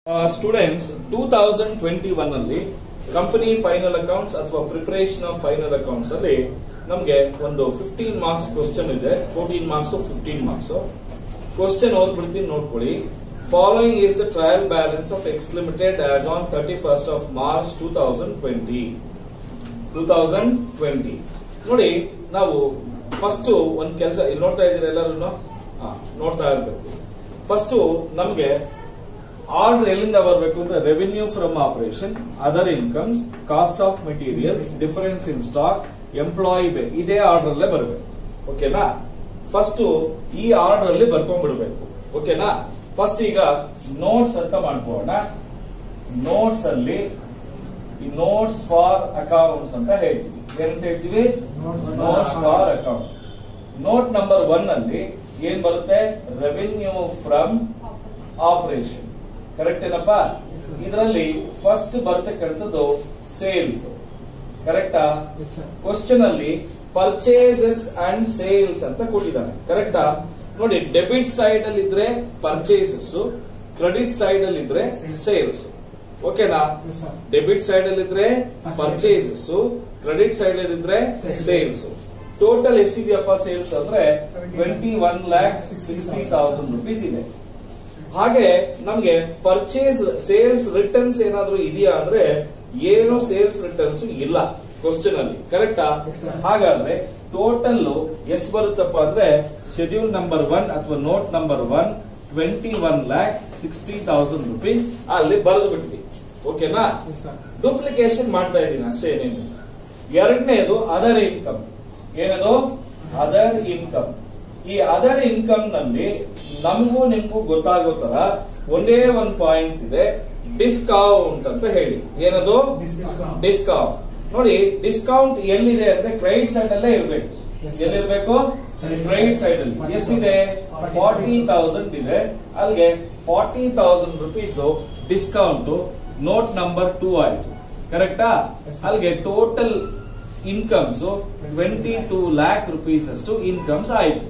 Students two thousand twenty one ಅಲ್ಲಿ company final accounts ಅಥವಾ preparation of final accounts ಅಲ್ಲಿ ನಮಗೆ ಒಂದು ಫಿಫ್ಟೀನ್ ಮಾರ್ಕ್ಸ್ ಕ್ವಶನ್ ಇದೆ fourteen marks fifteen marks question ಓದ್ಬಿಡ್ತೀನಿ ನೋಡ್ಕೊಳ್ಳಿ following is the trial balance of X limited as on thirty first of March two thousand twenty two thousand twenty ನೋಡಿ ನಾವು first ಒಂದ್ ಕೆಲಸ ಇಲ್ಲಿ ನೋಡ್ತಾ ಇದ್ದೀರಾ ಎಲ್ಲರೂ ನೋಡ್ತಾ ಇರ್ಬೇಕು ಫಸ್ಟ್ ನಮ್ಗೆ ಆರ್ಡರ್ ಎಲ್ಲಿಂದ ಬರಬೇಕು ಅಂದ್ರೆ revenue from operation other incomes cost of materials difference in stock employee ಬೇ ಇದೇ ಆರ್ಡರ್ ಅಲ್ಲೇ ಬರಬೇಕು ಓಕೆನಾ ಫಸ್ಟ್ ಈ ಆರ್ಡರ್ ಅಲ್ಲಿ ಬರ್ಕೊಂಡ್ಬಿಡ್ಬೇಕು ಓಕೆನಾ ಫಸ್ಟ್ ಈಗ ನೋಟ್ಸ್ ಅಂತ ಮಾಡ್ಕೊಳ್ಳೋಣ ನೋಟ್ಸ್ ಅಲ್ಲಿ ಈ ನೋಟ್ಸ್ ಫಾರ್ ಅಕೌಂಟ್ಸ್ ಅಂತ ಹೇಳ್ತೀವಿ ಏನಂತ ಹೇಳ್ತೀವಿ notes for account note number one ಅಲ್ಲಿ ಏನ್ ಬರುತ್ತೆ ರೆವಿನ್ಯೂ ಫ್ರಮ್ ಆಪರೇಷನ್ ಕರೆಕ್ಟ್ ಏನಪ್ಪಾ ಇದರಲ್ಲಿ ಫಸ್ಟ್ ಬರ್ತಕ್ಕಂಥದ್ದು ಸೇಲ್ಸ್ ಕರೆಕ್ಟಾ ಕ್ವಶನ್ ಅಲ್ಲಿ ಪರ್ಚೇಸಸ್ ಅಂಡ್ ಸೇಲ್ಸ್ ಅಂತ ಕೊಟ್ಟಿದ್ದಾನೆ ಕರೆಕ್ಟಾ ನೋಡಿ ಡೆಬಿಟ್ ಸೈಡ್ ಅಲ್ಲಿ ಇದ್ರೆ ಪರ್ಚೇಸಸ್ ಕ್ರೆಡಿಟ್ ಸೈಡ್ ಅಲ್ಲಿ ಇದ್ರೆ ಸೇಲ್ಸ್ ಓಕೆನಾ ಡೆಬಿಟ್ ಸೈಡ್ ಅಲ್ಲಿ ಇದ್ರೆ ಪರ್ಚೇಸಸ್ ಕ್ರೆಡಿಟ್ ಸೈಡ್ ಅಲ್ಲಿ ಇದ್ರೆ ಸೇಲ್ಸ್ ಟೋಟಲ್ ಎಷ್ಟಿದೆಯಪ್ಪ ಸೇಲ್ಸ್ ಅಂದ್ರೆ twenty one lakh sixty thousand rupees ಇದೆ ಹಾಗೆ ನಮ್ಗೆ ಪರ್ಚೇಸ್ ಸೇಲ್ಸ್ ರಿಟರ್ನ್ಸ್ ಏನಾದ್ರೂ ಇದೆಯಾ ಅಂದ್ರೆ ಏನು ಸೇಲ್ಸ್ ರಿಟರ್ನ್ಸ್ ಇಲ್ಲ ಕ್ವಶನ್ ಅಲ್ಲಿ ಕರೆಕ್ಟಾ ಹಾಗಾದ್ರೆ ಟೋಟಲ್ ಎಷ್ಟು ಬರುತ್ತಪ್ಪ ಅಂದ್ರೆ ಶೆಡ್ಯೂಲ್ ನಂಬರ್ ಒನ್ ಅಥವಾ note number one twenty one lakh sixty thousand rupees ಅಲ್ಲಿ ಬರೆದು ಬಿಟ್ವಿ ಓಕೆನಾ ಡೂಪ್ಲಿಕೇಶನ್ ಮಾಡ್ತಾ ಇದ್ದೀನಿ ಅಷ್ಟೇ ಏನೇನು ಎರಡನೇದು ಅದರ್ ಇನ್ಕಮ್ ಏನದು ಅದರ್ ಇನ್ಕಮ್ ಈ ಅದರ್ ಇನ್ಕಮ್ ನಲ್ಲಿ ನಮಗೂ ನಿಮ್ಗೂ ಗೊತ್ತಾಗೋ ತರ ಒಂದೇ ಒಂದು ಪಾಯಿಂಟ್ ಇದೆ ಡಿಸ್ಕೌಂಟ್ ಅಂತ ಹೇಳಿ ಏನದು ಡಿಸ್ಕೌಂಟ್ ನೋಡಿ ಡಿಸ್ಕೌಂಟ್ ಎಲ್ಲಿದೆ ಅಂದ್ರೆ ಕ್ರೆಡಿಟ್ ಸೈಡ್ ಅಲ್ಲೇ ಇರಬೇಕು ಎಲ್ಲಿರ್ಬೇಕು ಕ್ರೆಡಿಟ್ ಸೈಡ್ ಅಲ್ಲಿ ಎಷ್ಟಿದೆ ಫಾರ್ಟಿ ತೌಸಂಡ್ ಇದೆ ಅಲ್ಲಿಗೆ forty thousand rupees discount note number two ಆಯ್ತು ಕರೆಕ್ಟಾ ಅಲ್ಲಿಗೆ total incomes twenty two lakh rupees ಅಷ್ಟು ಇನ್ಕಮ್ಸ್ ಆಯ್ತು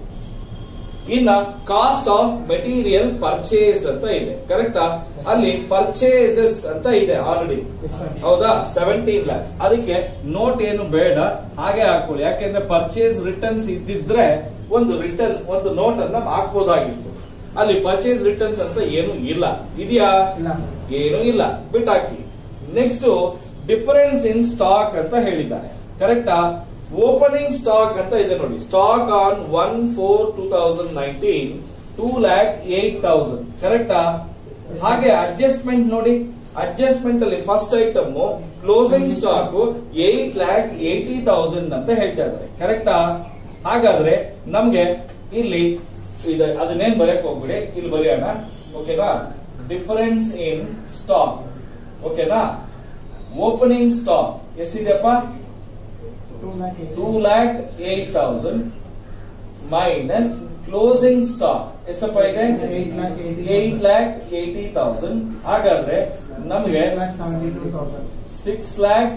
ಇನ್ನ ಕಾಸ್ಟ್ ಆಫ್ ಮೆಟೀರಿಯಲ್ ಪರ್ಚೇಸ್ ಅಂತ ಇದೆ ಕರೆಕ್ಟಾ ಅಲ್ಲಿ ಪರ್ಚೇಸಸ್ ಅಂತ ಇದೆ ಆಲ್ರೆಡಿ ಹೌದಾ ಸೆವೆಂಟೀನ್ ಲ್ಯಾಕ್ಸ್ ಅದಕ್ಕೆ ನೋಟ್ ಏನು ಬೇಡ ಹಾಗೆ ಹಾಕೊಳ್ಳಿ ಯಾಕೆಂದ್ರೆ ಪರ್ಚೇಸ್ ರಿಟರ್ನ್ಸ್ ಇದ್ದಿದ್ರೆ ಒಂದು ರಿಟರ್ನ್ ಒಂದು ನೋಟ್ ಅನ್ನ ಹಾಕ್ಬೋದಾಗಿತ್ತು ಅಲ್ಲಿ ಪರ್ಚೇಸ್ ರಿಟರ್ನ್ಸ್ ಅಂತ ಏನು ಇಲ್ಲ ಇದೆಯಾ ಏನು ಇಲ್ಲ ಬಿಟ್ಟಾಕಿ ನೆಕ್ಸ್ಟ್ ಡಿಫರೆನ್ಸ್ ಇನ್ ಸ್ಟಾಕ್ ಅಂತ ಹೇಳಿದ್ದಾರೆ ಕರೆಕ್ಟಾ ಓಪನಿಂಗ್ ಸ್ಟಾಕ್ ಅಂತ ಇದೆ ನೋಡಿ stock on one four two thousand nineteen two lakh eight thousand ಕರೆಕ್ಟಾ ಹಾಗೆ ಅಡ್ಜಸ್ಟ್ಮೆಂಟ್ ನೋಡಿ ಅಡ್ಜಸ್ಟ್ಮೆಂಟ್ ಅಲ್ಲಿ first item closing stock eight lakh eighty thousand ಅಂತ ಹೇಳ್ತಾ ಇದ್ದಾರೆ ಕರೆಕ್ಟಾ ಹಾಗಾದ್ರೆ ನಮ್ಗೆ ಇಲ್ಲಿ ಇದೆ ಅದನ್ನೇನ್ ಬರೆಯಕ್ ಹೋಗ್ಬಿಡಿ ಇಲ್ಲಿ ಬರೆಯೋಣ ಓಕೆನಾ ಡಿಫರೆನ್ಸ್ ಇನ್ ಸ್ಟಾಕ್ ಓಕೆನಾ ಓಪನಿಂಗ್ ಸ್ಟಾಕ್ ಎಷ್ಟಿದೆಯಪ್ಪ two lakh eight thousand minus closing stock ಎಷ್ಟಪ್ಪ ಇದೆ ಏಟ್ ಲ್ಯಾಕ್ ಏಟಿ ತೌಸಂಡ್ ಹಾಗಾದ್ರೆ ನಮಗೆ ಸಿಕ್ಸ್ ಲ್ಯಾಕ್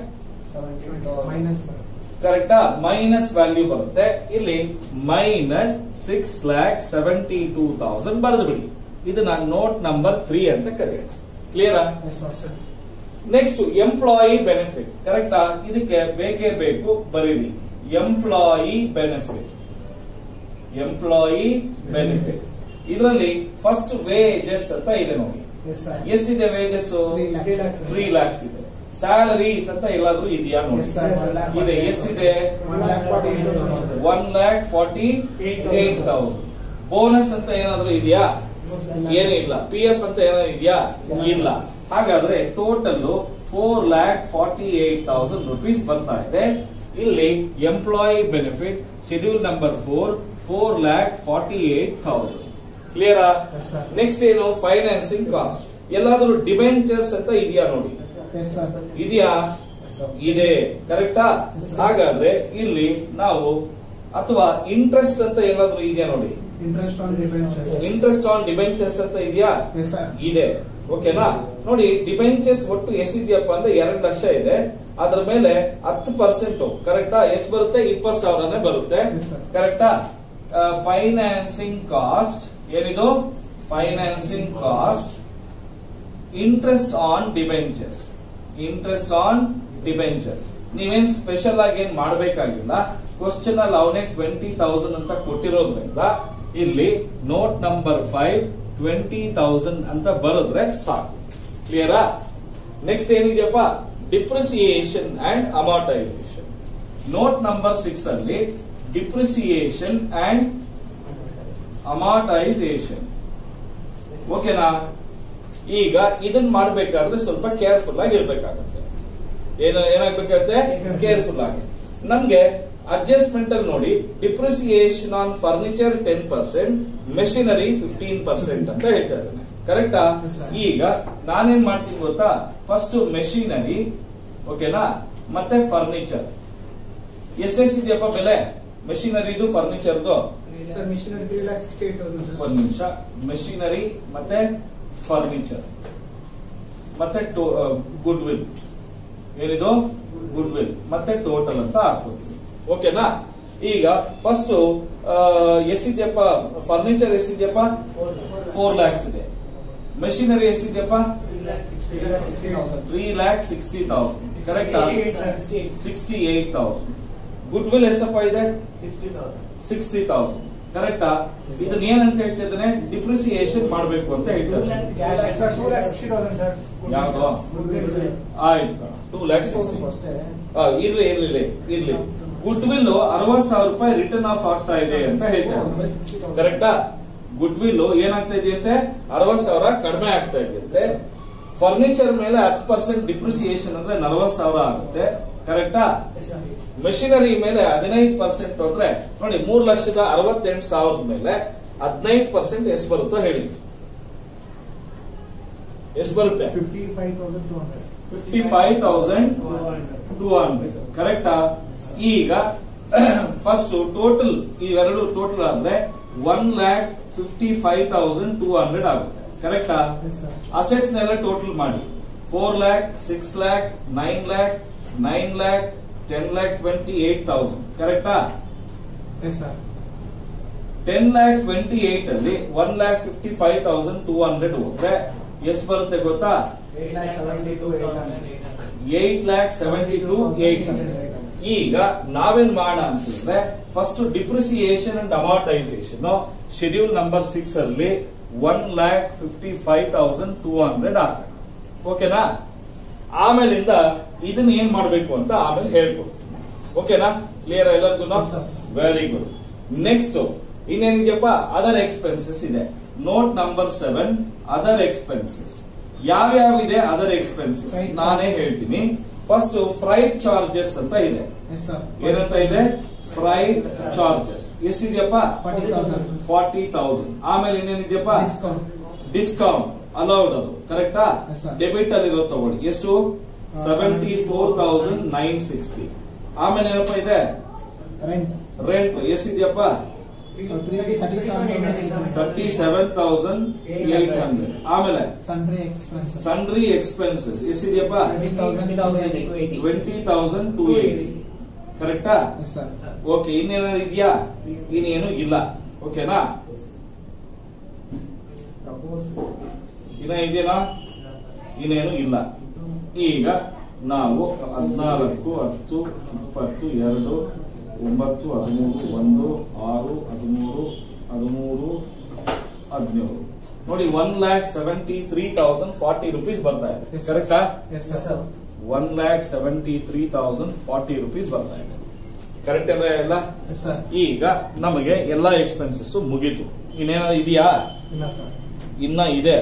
ಕರೆಕ್ಟಾ ಮೈನಸ್ ವ್ಯಾಲ್ಯೂ ಬರುತ್ತೆ ಇಲ್ಲಿ minus six lakh seventy two thousand ಬರೆದು ಬಿಡಿ ಇದನ್ನ ನೋಟ್ ನಂಬರ್ ತ್ರೀ ಅಂತ ಕರೆಯೋಣ ಕ್ಲಿಯರಾ ನೆಕ್ಸ್ಟ್ ಎಂಪ್ಲಾಯಿ ಬೆನಿಫಿಟ್ ಕರೆಕ್ಟಾ ಇದಕ್ಕೆ ಬೇಕೇ ಬೇಕು ಬರೀರಿ ಎಂಪ್ಲಾಯಿ ಬೆನಿಫಿಟ್ ಎಂಪ್ಲಾಯಿ ಬೆನಿಫಿಟ್ ಇದರಲ್ಲಿ ಫಸ್ಟ್ ವೇಜಸ್ ಅಂತ ಇದೆ ನೋಡಿ ಎಷ್ಟಿದೆ ವೇಜಸ್ ತ್ರೀ ಲ್ಯಾಕ್ಸ್ ಇದೆ ಸ್ಯಾಲರೀಸ್ ಅಂತ ಎಲ್ಲಾದ್ರೂ ಇದೆಯಾ ನೋಡಿ ಇದೆ ಎಷ್ಟಿದೆ one lakh forty eight thousand bonus ಅಂತ ಏನಾದ್ರೂ ಇದೆಯಾ ಏನೂ ಇಲ್ಲ ಪಿ ಎಫ್ ಅಂತ ಏನಾದ್ರು ಇದೆಯಾ ಇಲ್ಲ ಹಾಗಾದ್ರೆ total four lakh forty eight thousand rupees ಬರ್ತಾ ಇದೆ ಇಲ್ಲಿ employee benefit schedule number four four lakh forty eight thousand ಕ್ಲಿಯರಾ ನೆಕ್ಸ್ಟ್ ಏನು ಫೈನಾನ್ಸಿಂಗ್ ಕಾಸ್ಟ್ ಎಲ್ಲಾದ್ರೂ ಡಿಬೆಂಚರ್ಸ್ ಅಂತ ಇದೆಯಾ ನೋಡಿ ಇದೆಯಾ ಇದೆ ಕರೆಕ್ಟಾ ಹಾಗಾದ್ರೆ ಇಲ್ಲಿ ನಾವು ಅಥವಾ ಇಂಟ್ರೆಸ್ಟ್ ಅಂತ ಏನಾದ್ರೂ ಇದೆಯಾ ನೋಡಿ interest on debentures interest on debentures ಅಂತ ಇದೆಯಾ ಎಸ್ ಸರ್ ಇದೆ ಓಕೆನಾ ನೋಡಿ ಡಿಬೆಂಚರ್ಸ್ ಒಟ್ಟು ಎಷ್ಟಿದೆಯಪ್ಪ ಅಂದ್ರೆ ಎರಡು ಲಕ್ಷ ಇದೆ ಅದ್ರ ಮೇಲೆ ಹತ್ತು ಪರ್ಸೆಂಟ್ ಕರೆಕ್ಟಾ ಎಷ್ಟು ಬರುತ್ತೆ ಇಪ್ಪತ್ತು ಸಾವಿರನೇ ಬರುತ್ತೆ Yes, sir. ಕರೆಕ್ಟಾ ಫೈನಾನ್ಸಿಂಗ್ ಕಾಸ್ಟ್ ಏನಿದು financing cost interest on debentures interest on debentures ನೀವೇನ್ ಸ್ಪೆಷಲ್ ಆಗಿ ಏನ್ ಮಾಡಬೇಕಾಗಿಲ್ಲ ಕ್ವಶನ್ ಅಲ್ಲಿ ಅವನೇ ಟ್ವೆಂಟಿ ತೌಸಂಡ್ ಅಂತ ಕೊಟ್ಟಿರೋದ್ರಿಂದ ಇಲ್ಲಿ note number five twenty thousand ಅಂತ ಬರೆದ್ರೆ ಸಾಕು ಕ್ಲಿಯರಾ ನೆಕ್ಸ್ಟ್ ಏನಿದೆಯಪ್ಪ depreciation and amortisation note number six ಅಲ್ಲಿ ಡಿಪ್ರಿಸಿಯೇಷನ್ ಅಂಡ್ ಅಮಾರ್ಟೈಸೇಷನ್ ಓಕೆನಾ ಈಗ ಇದನ್ನ ಮಾಡಬೇಕಾದ್ರೆ ಸ್ವಲ್ಪ ಕೇರ್ಫುಲ್ ಆಗಿ ಇರ್ಬೇಕಾಗತ್ತೆ ಏನು ಏನಾಗ್ಬೇಕಾಗತ್ತೆ ಕೇರ್ಫುಲ್ ಆಗಿ ನಮ್ಗೆ ಅಡ್ಜಸ್ಟ್ಮೆಂಟ್ ಅಲ್ಲಿ ನೋಡಿ depreciation on furniture ten percent machinery fifteen percent ಅಂತ ಹೇಳ್ತಾ ಇದ್ದಾನೆ ಕರೆಕ್ಟಾ ಈಗ ನಾನೇನ್ ಮಾಡ್ತೀನಿ ಗೊತ್ತಾ ಫಸ್ಟ್ ಮೆಷಿನರಿ ಓಕೆನಾ ಮತ್ತೆ ಫರ್ನಿಚರ್ ಎಷ್ಟೆಷ್ಟಿದೆಯಪ್ಪ ಬೆಲೆ ಮೆಷಿನರಿದು ಫರ್ನಿಚರ್ದು sir machinery three lakh sixty eight thousand sir ಒಂದ್ ನಿಮಿಷ ಮೆಷಿನರಿ ಮತ್ತೆ ಫರ್ನಿಚರ್ ಮತ್ತೆ ಗುಡ್ ವಿಲ್ ಏನಿದು ಗುಡ್ ವಿಲ್ ಮತ್ತೆ ಟೋಟಲ್ ಅಂತ ಹಾಕ್ಕೊತೀವಿ ಓಕೆನಾ ಈಗ ಫಸ್ಟ್ ಎಷ್ಟಿದೆಯಪ್ಪ ಫರ್ನಿಚರ್ ಎಷ್ಟಿದೆಯಪ್ಪ ಫೋರ್ ಲ್ಯಾಕ್ಸ್ ಇದೆ ಮೆಷಿನರಿ ಎಷ್ಟಿದೆಯಪ್ಪ ತ್ರೀ ಲ್ಯಾಕ್ ಸಿಕ್ಸ್ಟಿ ತೌಸಂಡ್ ಕರೆಕ್ಟಾ sixty eight thousand goodwill ಎಷ್ಟಪ್ಪ ಇದೆ ಸಿಕ್ಸ್ಟಿ ತೌಸಂಡ್ ಕರೆಕ್ಟಾ ಇದನ್ನ ಏನಂತ ಹೇಳ್ತಾ ಇದ್ದಾನೆ ಡಿಪ್ರಿಸಿಯೇಷನ್ ಮಾಡಬೇಕು ಅಂತ ಹೇಳ್ತಾರೆ sir two lakh sixty thousand sir ಯಾವ್ದು? ಆಯ್ತು ಟೂ ಲ್ಯಾಕ್ ಸಿಕ್ಸ್ಟಿ ಇರ್ಲಿ ಇರ್ಲಿ ಇರ್ಲಿ ಗುಡ್ ವಿಲ್ ಅರವತ್ ಸಾವಿರ ರೂಪಾಯಿ ರಿಟರ್ನ್ ಆಫ್ ಆಗ್ತಾ ಇದೆ ಅಂತ ಹೇಳ್ತಾರೆ ಕರೆಕ್ಟಾ ಗುಡ್ ವಿಲ್ ಏನಾಗ್ತಾ ಇದೆಯಂತೆ ಅರವತ್ ಸಾವಿರ ಕಡಿಮೆ ಆಗ್ತಾ ಇದೆಯಂತೆ ಫರ್ನಿಚರ್ ಮೇಲೆ ಹತ್ತು ಪರ್ಸೆಂಟ್ ಡಿಪ್ರಿಸಿಯೇಷನ್ ಅಂದ್ರೆ ನಲವತ್ ಸಾವಿರ ಆಗುತ್ತೆ ಕರೆಕ್ಟಾ ಮೆಷಿನರಿ ಮೇಲೆ ಹದಿನೈದು ಪರ್ಸೆಂಟ್ ಅಂದ್ರೆ ನೋಡಿ ಮೂರ್ ಲಕ್ಷದ ಅರವತ್ತೆಂಟು ಸಾವಿರದ ಮೇಲೆ ಹದಿನೈದು ಪರ್ಸೆಂಟ್ ಎಷ್ಟು ಬರುತ್ತೋ ಹೇಳಿ ಎಷ್ಟು ಬರುತ್ತೆ fifty five thousand two hundred fifty five thousand two hundred ಕರೆಕ್ಟಾ ಈಗ ಫಸ್ಟ್ ಟೋಟಲ್ ಇವೆರಡು ಟೋಟಲ್ ಆದ್ರೆ one lakh fifty five thousand two hundred ಆಗುತ್ತೆ ಕರೆಕ್ಟಾ ಎಸ್ ಸರ್ ಅಸೆಟ್ಸ್ ನೆಲ್ಲ ಟೋಟಲ್ ಮಾಡಿ four lakh six lakh nine lakh nine lakh ten lakh twenty eight thousand ಕರೆಕ್ಟಾ yes sir ten lakh twenty eight ಅಲ್ಲಿ one lakh fifty five thousand two hundred ಹೋದ್ರೆ ಎಷ್ಟು ಬರುತ್ತೆ ಗೊತ್ತಾ eight lakh seventy two eight hundred eight lakh seventy two eight hundred ಈಗ ನಾವೇನ್ ಮಾಡೋಣ ಅಂತಂದ್ರೆ first depreciation and amortisation schedule number six ಅಲ್ಲಿ one lakh fifty five thousand two hundred ಹಾಕೋಣ ಓಕೆನಾ ಆಮೇಲಿಂದ ಇದನ್ನ ಏನ್ ಮಾಡ್ಬೇಕು ಅಂತ ಆಮೇಲೆ ಹೇಳ್ಕೊಡ್ತೀನಿ ಓಕೆನಾ ಕ್ಲಿಯರ್ ಎಲ್ಲರಿಗೂ Yes, sir. Very good next ಇನ್ನೇನಿದೆಯಪ್ಪ ಅದರ್ ಎಕ್ಸ್ಪೆನ್ಸಸ್ ಇದೆ note number seven other expenses ಯಾವ್ಯಾವ ಇದೆ ಅದರ್ ಎಕ್ಸ್ಪೆನ್ಸಸ್ Freight ನಾನೇ charges. ಹೇಳ್ತೀನಿ ಫಸ್ಟ್ ಫ್ರೈಟ್ ಚಾರ್ಜಸ್ ಅಂತ ಇದೆ ಎಸ್ ಸರ್ ಏನಂತ ಇದೆ ಫ್ರೈಟ್ ಚಾರ್ಜಸ್ ಎಷ್ಟಿದೆಯಪ್ಪ ಫಾರ್ಟಿ ತೌಸಂಡ್ ಫಾರ್ಟಿ ತೌಸಂಡ್ ಆಮೇಲೆ ಇನ್ನೇನಿದೆಯಪ್ಪ ಡಿಸ್ಕೌಂಟ್ ಡಿಸ್ಕೌಂಟ್ ಅಲೌಡ್ ಅದು ಕರೆಕ್ಟಾ Yes, sir. ಡೆಬಿಟ್ ಅಲ್ಲಿ ಇರೋ ತಗೊಳ್ಳಿ ಎಷ್ಟು Uh, seventy four thousand nine sixty ಆಮೇಲೆ ಏನಪ್ಪ ಇದೆ ರೆಂಟ್ ರೆಂಟ್ ಎಷ್ಟಿದೆಯಪ್ಪ three thirty seven thirty seven thousand eight hundred ಆಮೇಲೆ ಸನ್ರಿ ಎಕ್ಸ್ಪ್ರೆಸ್ ಸನ್ರಿ ಎಕ್ಸ್ಪೆನ್ಸಸ್ ಎಷ್ಟಿದೆಯಪ್ಪ twenty thousand twenty thousand two eighty ಕರೆಕ್ಟಾ ಎಸ್ ಸರ್ ಓಕೆ ಇನ್ನೇನಾದ್ರು ಇದೆಯಾ ಇನ್ನೇನು ಇಲ್ಲ ಓಕೆನಾ ಇನ್ನ ಇದೆಯಾ ಇನ್ನೇನು ಇಲ್ಲ ಈಗ ನಾವು ಹದಿನಾಲ್ಕು ಹತ್ತು ಇಪ್ಪತ್ತು ಎರಡು ಒಂಬತ್ತು ಹದಿಮೂರು ಒಂದು ಆರು ಹದಿಮೂರು ಹದಿಮೂರು ಹದಿನೇಳು ನೋಡಿ one lakh seventy three thousand forty rupees ಬರ್ತಾ ಇದೆ Yes, sir. ಕರೆಕ್ಟಾ yes sir one lakh seventy three thousand forty rupees ಬರ್ತಾ ಇದೆ ಕರೆಕ್ಟ್ ಅಲ್ಲ ಎಲ್ಲ ಎಸ್ ಸರ್ ಈಗ ನಮಗೆ ಎಲ್ಲಾ ಎಕ್ಸ್ಪೆನ್ಸಸ್ ಮುಗೀತು ಇನ್ನೇನಾದ್ರು ಇದೆಯಾ ಇಲ್ಲ ಸರ್ ಇನ್ನ ಇದೆ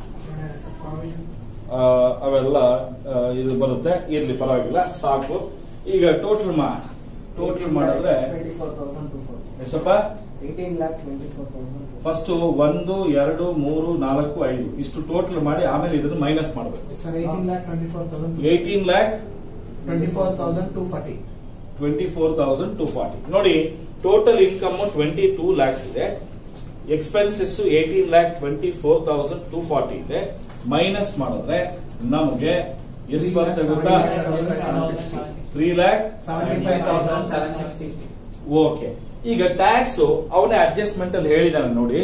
ಆ, ಅವೆಲ್ಲ ಆ, ಇದು ಬರುತ್ತೆ ಇರ್ಲಿ ಪರವಾಗಿಲ್ಲ ಸಾಕು ಈಗ ಟೋಟಲ್ ಮಾಡ ಟೋಟಲ್ ಮಾಡಿದ್ರೆ twenty four thousand two four ಎಷ್ಟಪ್ಪ eighteen lakh twenty four thousand first ಒಂದು ಎರಡು ಮೂರು ನಾಲ್ಕು ಐದು ಇಷ್ಟು ಟೋಟಲ್ ಮಾಡಿ ಆಮೇಲೆ ಇದನ್ನು ಮೈನಸ್ ಮಾಡಬೇಕು sir eighteen lakh twenty four thousand eighteen lakh twenty four thousand two forty twenty four thousand two forty ನೋಡಿ total income twenty two lakhs ಇದೆ expenses eighteen lakh twenty four thousand two forty ಇದೆ ಮೈನಸ್ ಮಾಡಿದ್ರೆ ನಮಗೆ ಎಷ್ಟು ಬರುತ್ತೆ ಗೊತ್ತಾ three lakh seventy five thousand seven sixty okay ಈಗ tax ಅವನೇ ಅಡ್ಜಸ್ಟ್ಮೆಂಟ್ ಅಲ್ಲಿ ಹೇಳಿದಾನೆ ನೋಡಿ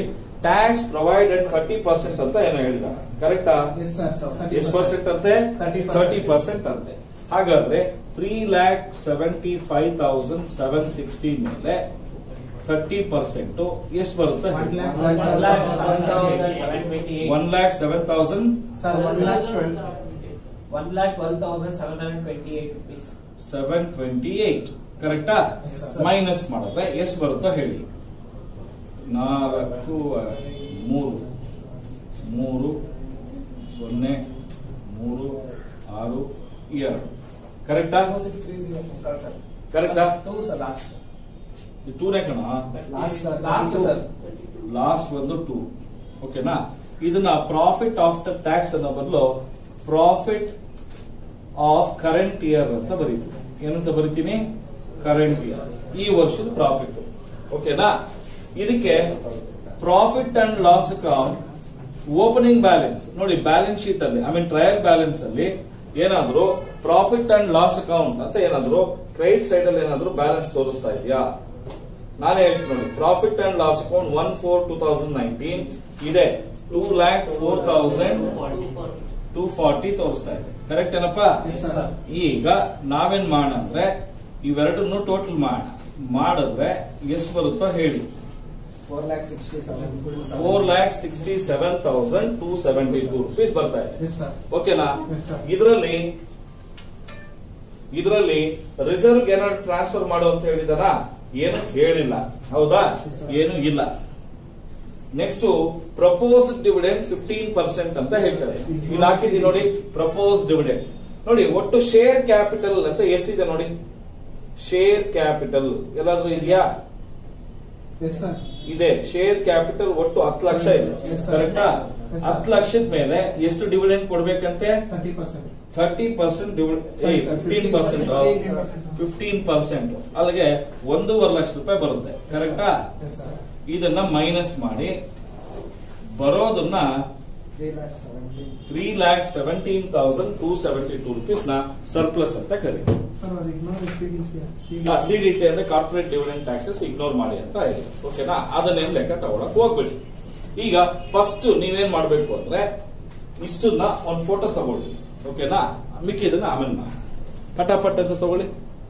ಟ್ಯಾಕ್ಸ್ ಪ್ರೊವೈಡೆಡ್ ಥರ್ಟಿ ಪರ್ಸೆಂಟ್ ಅಂತ ಏನೋ ಹೇಳಿದ ಕರೆಕ್ಟಾ ಎಸ್ ಸರ್ ಎಷ್ಟು ಪರ್ಸೆಂಟ್ ಅಂತೆ 30% ಥರ್ಟಿ ಪರ್ಸೆಂಟ್ ಅಂತೆ ಹಾಗಾದ್ರೆ three lakh seventy five thousand seven sixty ಮೇಲೆ ಥರ್ಟಿ ಪರ್ಸೆಂಟ್ ಎಷ್ಟು ಬರುತ್ತೆ One lakh One lakh seven thousand seven twenty-eight. One lakh seven thousand sir one lakh twelve One lakh twelve thousand seven hundred twenty-eight rupees. Seven twenty eight ಕರೆಕ್ಟಾ Yes, sir. Minus ಮಾಡಿದ್ರೆ ಎಷ್ಟು ಬರುತ್ತೋ ಹೇಳಿ ನಾಲ್ಕು ಮೂರು ಮೂರು ಸೊನ್ನೆ ಮೂರು ಆರು ಎರಡು ಕರೆಕ್ಟಾ Two six three zero. Correct, sir. ಕರೆಕ್ಟಾ Two, sir, last. ಟೂನೇ ಕಣ Last, sir. Last, sir. Last ಒಂದು ಟೂ ಓಕೆನಾ ಇದನ್ನ ಪ್ರಾಫಿಟ್ ಆಫ್ಟರ್ ಟ್ಯಾಕ್ಸ್ ಅನ್ನೋ ಬದಲು ಪ್ರಾಫಿಟ್ ಆಫ್ ಕರೆಂಟ್ ಇಯರ್ ಅಂತ ಬರೀತೀನಿ ಏನಂತ ಬರಿತೀನಿ ಕರೆಂಟ್ ಇಯರ್ ಈ ವರ್ಷದ ಪ್ರಾಫಿಟ್ ಓಕೆನಾ ಇದಕ್ಕೆ profit and loss account opening balance ನೋಡಿ ಬ್ಯಾಲೆನ್ಸ್ ಶೀಟ್ ಅಲ್ಲಿ ಐ ಮೀನ್ ಟ್ರಯಲ್ ಬ್ಯಾಲೆನ್ಸ್ ಅಲ್ಲಿ ಏನಾದ್ರು ಪ್ರಾಫಿಟ್ ಅಂಡ್ ಲಾಸ್ ಅಕೌಂಟ್ ಅಂತ ಏನಾದ್ರು ಕ್ರೆಡಿಟ್ ಸೈಡ್ ಅಲ್ಲಿ ಏನಾದ್ರು ಬ್ಯಾಲೆನ್ಸ್ ತೋರಿಸ್ತಾ ಇದೆಯಾ ನಾನೇ ಹೇಳ್ತೀನಿ ನೋಡಿ profit and loss account one four two thousand nineteen ಇದೆ two lakh four thousand two forty ತೋರಿಸ್ತಾ ಇದೆ ಕರೆಕ್ಟ್ ಏನಪ್ಪಾ Yes, sir. ಈಗ ನಾವೇನ್ ಮಾಡೋಣ ಅಂದ್ರೆ ಇವೆರಡನ್ನು ಟೋಟಲ್ ಮಾಡೋಣ ಮಾಡಿದ್ರೆ ಎಷ್ಟು ಬರುತ್ತೋ ಹೇಳಿ four lakh sixty seven four lakh sixty seven thousand two seventy two rupees ಬರ್ತಾ ಇದೆ ಎಸ್ ಸರ್ ಓಕೆನಾ Yes, sir. ಇದರಲ್ಲಿ ಇದರಲ್ಲಿ ರಿಸರ್ವ್ ಏನಾದ್ರು ಟ್ರಾನ್ಸ್ಫರ್ ಮಾಡು ಅಂತ ಹೇಳಿದಾರ ಏನು ಹೇಳಿಲ್ಲ ಹೌದಾ Yes, sir. ಏನು ಇಲ್ಲ next propose dividend fifteen percent ಅಂತ ಹೇಳ್ತಾರೆ ಇಲ್ಲಿ ಹಾಕಿದೀವಿ ನೋಡಿ ಪ್ರಪೋಸ್ ಡಿವಿಡೆಂಡ್ ನೋಡಿ ಒಟ್ಟು ಶೇರ್ ಕ್ಯಾಪಿಟಲ್ ಅಂತ ಎಷ್ಟಿದೆ ನೋಡಿ ಶೇರ್ ಕ್ಯಾಪಿಟಲ್ ಎಲ್ಲಾದ್ರೂ ಇದೆಯಾ ಎಸ್ ಸರ್ ಇದೆ ಶೇರ್ ಕ್ಯಾಪಿಟಲ್ ಒಟ್ಟು ಹತ್ತು ಲಕ್ಷ ಇದೆ Yes, sir. ಕರೆಕ್ಟಾ Yes, sir. ಹತ್ತು ಲಕ್ಷದ ಮೇಲೆ ಎಷ್ಟು ಡಿವಿಡೆಂಡ್ ಕೊಡ್ಬೇಕಂತೆ thirty percent thirty percent Sorry, sir, fifteen percent 15%. Fifteen percent ಅಲ್ಲಿಗೆ ಒಂದೂವರೆ ಲಕ್ಷ ರೂಪಾಯಿ ಬರುತ್ತೆ ಕರೆಕ್ಟಾ ಎಸ್ ಸರ್ ಇದನ್ನ ಮೈನಸ್ ಮಾಡಿ ಬರೋದನ್ನ three lakh seventy three lakh seventeen thousand two seventy two rupees ನ ಸರ್ಪ್ಲಸ್ ಅಂತ ಕರೀತೀವಿ ಸರ್ ಅದು ignore C C D T ಅಂದ್ರೆ ಕಾರ್ಪೊರೇಟ್ ಡಿವಿಡೆಂಡ್ ಟ್ಯಾಕ್ಸಸ್ ಇಗ್ನೋರ್ ಮಾಡಿ ಅಂತ ಇದೆ ಓಕೆನಾ ಅದನ್ನೇನ್ ಲೆಕ್ಕ ತಗೊಳಕ್ ಹೋಗ್ಬೇಡಿ ಈಗ ಫಸ್ಟ್ ನೀವೇನ್ ಮಾಡ್ಬೇಕು ಅಂದ್ರೆ ಇಷ್ಟನ್ನ ಒಂದ್ ಫೋಟೋ ತಗೊಳ್ಳಿ ಓಕೆನಾ ಮಿಕ್ಕಿದನ್ನ ಆಮೇಲೆ ಮಾಡಿ ಪಟಾಪಟ್ ಅಂತ ತಗೊಳ್ಳಿ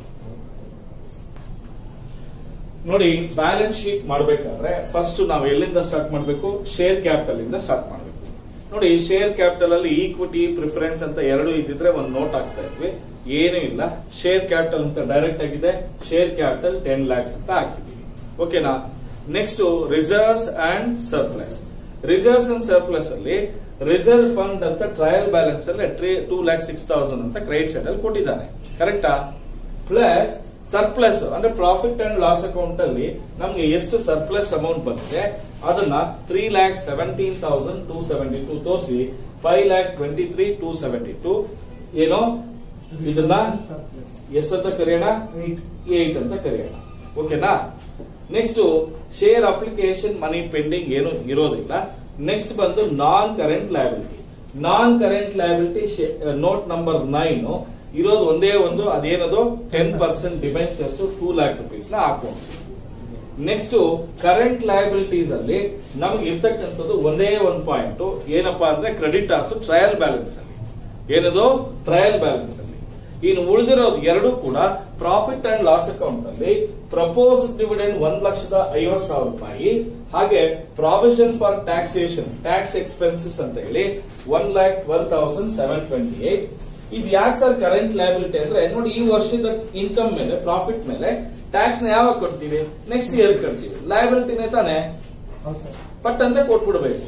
ನೋಡಿ ಬ್ಯಾಲೆನ್ಸ್ ಶೀಟ್ ಮಾಡ್ಬೇಕಾದ್ರೆ ಫಸ್ಟ್ ನಾವು ಎಲ್ಲಿಂದ ಸ್ಟಾರ್ಟ್ ಮಾಡಬೇಕು ಶೇರ್ ಕ್ಯಾಪಿಟಲ್ ಇಂದ ಸ್ಟಾರ್ಟ್ ಮಾಡಬೇಕು ನೋಡಿ ಶೇರ್ ಕ್ಯಾಪಿಟಲ್ ಅಲ್ಲಿ ಈಕ್ವಿಟಿ ಪ್ರಿಫರೆನ್ಸ್ ಅಂತ ಎರಡು ಇದ್ದಿದ್ರೆ ಒಂದು ನೋಟ್ ಆಗ್ತಾ ಇದ್ವಿ ಏನೂ ಇಲ್ಲ ಶೇರ್ ಕ್ಯಾಪಿಟಲ್ ಅಂತ ಡೈರೆಕ್ಟ್ ಆಗಿದೆ ಶೇರ್ ಕ್ಯಾಪಿಟಲ್ ಟೆನ್ ಲ್ಯಾಕ್ಸ್ ಅಂತ ಹಾಕಿದೀವಿ ಓಕೆನಾ next reserves and surplus reserves and surplus ಅಲ್ಲಿ ರಿಸರ್ವ್ ಫಂಡ್ ಅಂತ ಟ್ರಯಲ್ ಬ್ಯಾಲೆನ್ಸ್ ಅಲ್ಲಿ ಟೂ ಲ್ಯಾಕ್ ಸಿಕ್ಸ್ ತೌಸಂಡ್ ಅಂತ ಕ್ರೆಡಿಟ್ ಸೈಡ್ ಅಲ್ಲಿ ಕೊಟ್ಟಿದ್ದಾನೆ ಕರೆಕ್ಟಾ ಪ್ಲಸ್ ಸರ್ಪ್ಲಸ್ ಅಂದ್ರೆ ಪ್ರಾಫಿಟ್ ಅಂಡ್ ಲಾಸ್ ಅಕೌಂಟ್ ಅಲ್ಲಿ ನಮ್ಗೆ ಎಷ್ಟು ಸರ್ಪ್ಲಸ್ ಅಮೌಂಟ್ ಬರುತ್ತೆ ಅದನ್ನ three lakh seventeen thousand two seventy two ತೋರಿಸಿ five lakh twenty three two seventy two ಏನೋ ಇದನ್ನ ಸರ್ಪ್ಲಸ್ ಎಷ್ಟಂತ ಕರೆಯೋಣ ಏಟ್ ಅಂತ ಕರೆಯೋಣ ಓಕೆನಾ next share application money pending ಏನು ಇರೋದಿಲ್ಲ ನೆಕ್ಸ್ಟ್ ಬಂದು non current liability non current liability note number nine ಇರೋದು ಒಂದೇ ಒಂದು ಅದೇನದು ten percent debentures two lakh rupees ನ ಅಕೌಂಟ್ ನೆಕ್ಸ್ಟ್ ಕರೆಂಟ್ ಲಯಬಿಲಿಟೀಸ್ ಅಲ್ಲಿ ನಮ್ಗೆ ಇರ್ತಕ್ಕಂಥದ್ದು ಒಂದೇ ಒಂದು ಪಾಯಿಂಟ್ ಏನಪ್ಪಾ ಅಂದ್ರೆ ಕ್ರೆಡಿಟ್ ಆಸು ಟ್ರಯಲ್ ಬ್ಯಾಲೆನ್ಸ್ ಅಲ್ಲಿ ಏನದು ಟ್ರಯಲ್ ಬ್ಯಾಲೆನ್ಸ್ ಅಲ್ಲಿ ಇನ್ನು ಉಳಿದಿರೋದು ಎರಡು ಕೂಡ ಪ್ರಾಫಿಟ್ ಅಂಡ್ ಲಾಸ್ ಅಕೌಂಟ್ ಅಲ್ಲಿ ಪ್ರಪೋಸ್ ಡಿವಿಡೆಂಡ್ ಒಂದ್ ಲಕ್ಷದ ಐವತ್ ಸಾವಿರ ರೂಪಾಯಿ ಹಾಗೆ provision for taxation tax expenses ಅಂತ ಹೇಳಿ one lakh twelve thousand seven twenty eight ಇದು ಯಾಕೆ ಸರ್ ಕರೆಂಟ್ ಲಯಬಿಲಿಟಿ ಅಂದ್ರೆ ನೋಡಿ ಈ ವರ್ಷದ ಇನ್ಕಮ್ ಮೇಲೆ ಪ್ರಾಫಿಟ್ ಮೇಲೆ ಟ್ಯಾಕ್ಸ್ ನ ಯಾವಾಗ ಕೊಡ್ತೀವಿ ನೆಕ್ಸ್ಟ್ ಇಯರ್ ಕಟ್ತೀವಿ ಲಯಬಿಲಿಟಿನೇ ತಾನೆ ಹೌದು ಸರ್ ಪಟ್ ಅಂತ ಕೊಟ್ಬಿಡ್ಬೇಕು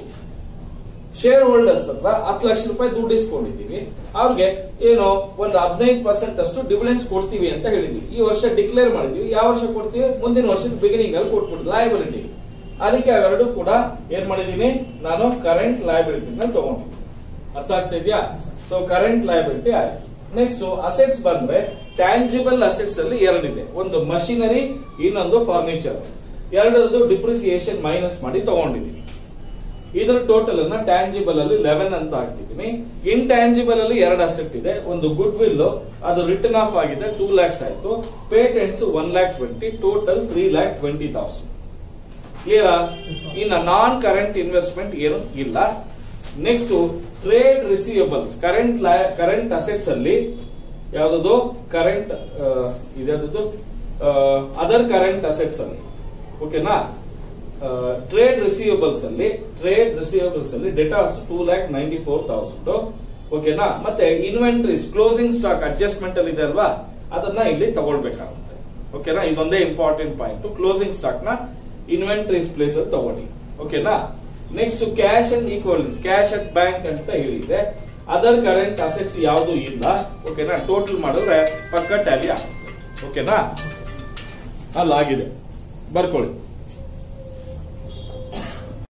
ಶೇರ್ ಹೋಲ್ಡರ್ಸ್ ಹತ್ರ ಹತ್ತು ಲಕ್ಷ ರೂಪಾಯಿ ದುಡ್ಡು ಇಸ್ಕೊಂಡಿದ್ದೀವಿ ಅವ್ರಿಗೆ ಏನೋ ಒಂದು ಹದಿನೈದು ಪರ್ಸೆಂಟ್ ಅಷ್ಟು ಡಿವಿಡೆನ್ಸ್ ಕೊಡ್ತೀವಿ ಅಂತ ಹೇಳಿದ್ವಿ ಈ ವರ್ಷ ಡಿಕ್ಲೇರ್ ಮಾಡಿದ್ವಿ ಯಾವ ವರ್ಷ ಕೊಡ್ತೀವಿ ಮುಂದಿನ ವರ್ಷದ ಬಿಗಿನಿಂಗ್ ಅಲ್ಲಿ ಕೊಟ್ಬಿಟ್ಟು ಲಯಬಿಲಿಟಿ ಅದಕ್ಕೆ ಅವೆರಡು ಕೂಡ ಏನ್ ಮಾಡಿದೀನಿ ನಾನು ಕರೆಂಟ್ ಲಯಬಿಲಿಟಿ ತಗೊಂಡಿದ್ದೀನಿ ಅರ್ಥ ಆಗ್ತಾ ಇದೆಯಾ ಸೊ ಕರೆಂಟ್ ಲಯಬಿಲಿಟಿ ಆಯ್ತು ನೆಕ್ಸ್ಟ್ ಅಸೆಟ್ಸ್ ಬಂದ್ರೆ ಟ್ಯಾಂಜಿಬಲ್ ಅಸೆಟ್ಸ್ ಅಲ್ಲಿ ಎರಡಿದೆ ಒಂದು ಮಷಿನರಿ ಇನ್ನೊಂದು ಫರ್ನಿಚರ್ ಎರಡರದ್ದು ಡಿಪ್ರಿಸಿಯೇಷನ್ ಮೈನಸ್ ಮಾಡಿ ತಗೊಂಡಿದ್ದೀನಿ ಇದರ ಟೋಟಲ್ ಅನ್ನ ಟ್ಯಾಂಜಿಬಲ್ ಅಲ್ಲಿ ಲೆವೆನ್ ಅಂತ ಹಾಕಿದ್ದೀನಿ ಇಂಟ್ಯಾಂಜಿಬಲ್ ಅಲ್ಲಿ ಎರಡು ಅಸೆಟ್ ಇದೆ ಒಂದು ಗುಡ್ ವಿಲ್ ಅದು ರಿಟರ್ನ್ ಆಫ್ ಆಗಿದೆ ಟೂ ಲ್ಯಾಕ್ಸ್ ಆಯ್ತು patents one lakh twenty total three lakh twenty thousand clear Yes, sir. ಇನ್ನ ನಾನ್ ಕರೆಂಟ್ ಇನ್ವೆಸ್ಟ್ಮೆಂಟ್ ಏನು ಇಲ್ಲ next trade receivables current current assets ಅಲ್ಲಿ ಯಾವ್ದು ಕರೆಂಟ್ ಇದ್ಯಾವ್ದು ಅದರ್ ಕರೆಂಟ್ ಅಸೆಟ್ಸ್ ಅಲ್ಲಿ ಓಕೆನಾ ಟ್ರೇಡ್ ರಿಸೀವಬಲ್ಸ್ ಅಲ್ಲಿ ಟ್ರೇಡ್ ರಿಸೀವಬಲ್ಸ್ ಅಲ್ಲಿ debtors two lakh ninety four thousand ಓಕೆನಾ ಮತ್ತೆ ಇನ್ವೆಂಟ್ರೀಸ್ ಕ್ಲೋಸಿಂಗ್ ಸ್ಟಾಕ್ ಅಡ್ಜಸ್ಟ್ಮೆಂಟ್ ಅಲ್ಲಿ ಇದೆ ಅಲ್ವಾ ಅದನ್ನ ಇಲ್ಲಿ ತಗೊಳ್ಬೇಕಾಗುತ್ತೆ ಓಕೆನಾ ಇದೊಂದೇ ಇಂಪಾರ್ಟೆಂಟ್ ಪಾಯಿಂಟ್ ಕ್ಲೋಸಿಂಗ್ ಸ್ಟಾಕ್ ನ ಇನ್ವೆಂಟ್ರೀಸ್ ಪ್ಲೇಸ್ ಅಲ್ಲಿ ತಗೊಳ್ಳಿ ಓಕೆನಾ next cash and equivalents cash at bank ಅಂತ ಹೇಳಿದೆ ಅದರ್ ಕರೆಂಟ್ ಅಸೆಟ್ಸ್ ಯಾವುದು ಇಲ್ಲ ಓಕೆನಾ ಟೋಟಲ್ ಮಾಡಿದ್ರೆ ಪಕ್ಕ ಟ್ಯಾಲಿ ಆಗುತ್ತೆ ಓಕೆನಾ ಅಲ್ಲಾಗಿದೆ ಬರ್ಕೊಳ್ಳಿ